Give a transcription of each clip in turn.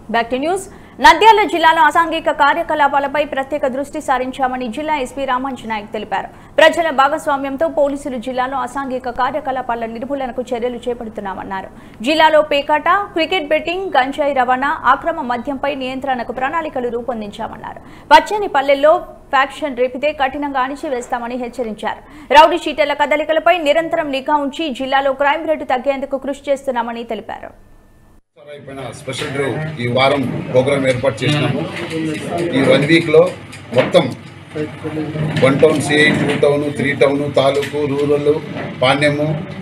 back to news Nandyal జిల్లాలో అసాంఘిక కార్యకలాపాలపై ప్రత్యేక దృష్టి సారించామని జిల్లా ఎస్పీ రామాంజ నాయక్ తెలిపారు ప్రజల భాగస్వామ్యంతో పోలీసులు జిల్లాలో అసాంఘిక కార్యకలాపాల నిర్మూలనకు చర్యలు చేపడుతున్నామన్నారు జిల్లాలో పేకాట క్రికెట్ బెట్టింగ్ గంజాయి రవాణా అక్రమ మద్యంపై నియంత్రణకు ప్రణాళికలు రూపొందించామన్నారు పచ్చని పల్లెల్లో ఫ్యాక్షన్ రేపితే కఠినంగా అణిచివేస్తామని హెచ్చరించారు రౌడీ షీటర్ల కదలికలపై నిరంతరం నిఘా ఉంచి జిల్లాలో క్రైమ్ రేటు తగ్గేందుకు కృషి చేస్తున్నామని తెలిపారు సార్ అయిపోయిన స్పెషల్ డ్రైవ్ ఈ వారం ప్రోగ్రామ్ ఏర్పాటు చేసినాము ఈ వన్ వీక్లో మొత్తం one town CI two town three town తాలూకు రూరల్ పాణ్యము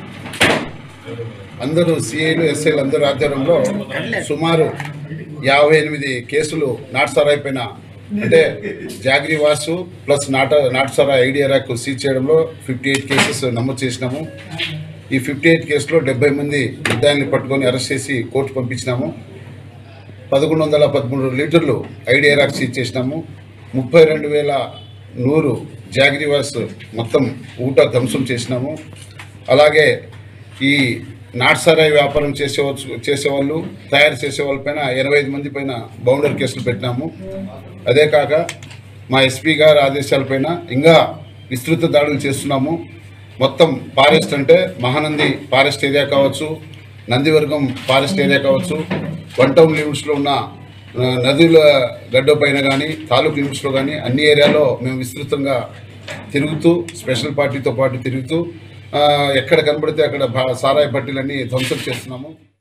అందరూ సిఐలు ఎస్ఐలు అందరూ ఆధ్వర్యంలో సుమారు యాభై ఎనిమిది కేసులు నాటుసారా అయిపోయిన అంటే జాగ్రీ వాసు ప్లస్ నాట నాటుసారా ఐడియా ర్యాక్ సీజ్ చేయడంలో ఫిఫ్టీ ఎయిట్ కేసెస్ నమోదు చేసినాము ఈ ఫిఫ్టీ ఎయిట్ కేసులో డెబ్బై మంది నిర్దాయాన్ని పట్టుకొని అరెస్ట్ చేసి కోర్టు పంపించినాము పదకొండు వందల పదమూడు లీటర్లు ఐడియా రాక్ సీజ్ చేసినాము ముప్పై రెండు వేల నూరు జాగ్రివాస్ మొత్తం ఊట ధ్వంసం చేసినాము అలాగే ఈ నాట్సరాయి వ్యాపారం చేసేవచ్చు చేసేవాళ్ళు తయారు చేసే వాళ్ళ పైన ఎనభై ఐదు మంది పైన బౌండర్ కేసులు పెట్టినాము అదే కాక మా ఎస్పీ గారి ఆదేశాలపైన ఇంకా విస్తృత దాడులు చేస్తున్నాము మొత్తం ఫారెస్ట్ అంటే మహానంది ఫారెస్ట్ ఏరియా కావచ్చు నందివర్గం ఫారెస్ట్ ఏరియా కావచ్చు వన్ టౌన్ లిమిట్స్లో ఉన్న ఆ, నదుల గడ్డ పైన కానీ తాలూకు లిమిట్స్లో కానీ అన్ని ఏరియాలో మేము విస్తృతంగా తిరుగుతూ స్పెషల్ పార్టీతో పాటు తిరుగుతూ ఆ, ఎక్కడ కనబడితే అక్కడ భా- సారాయి పట్టీలన్నీ ధ్వంసం చేస్తున్నాము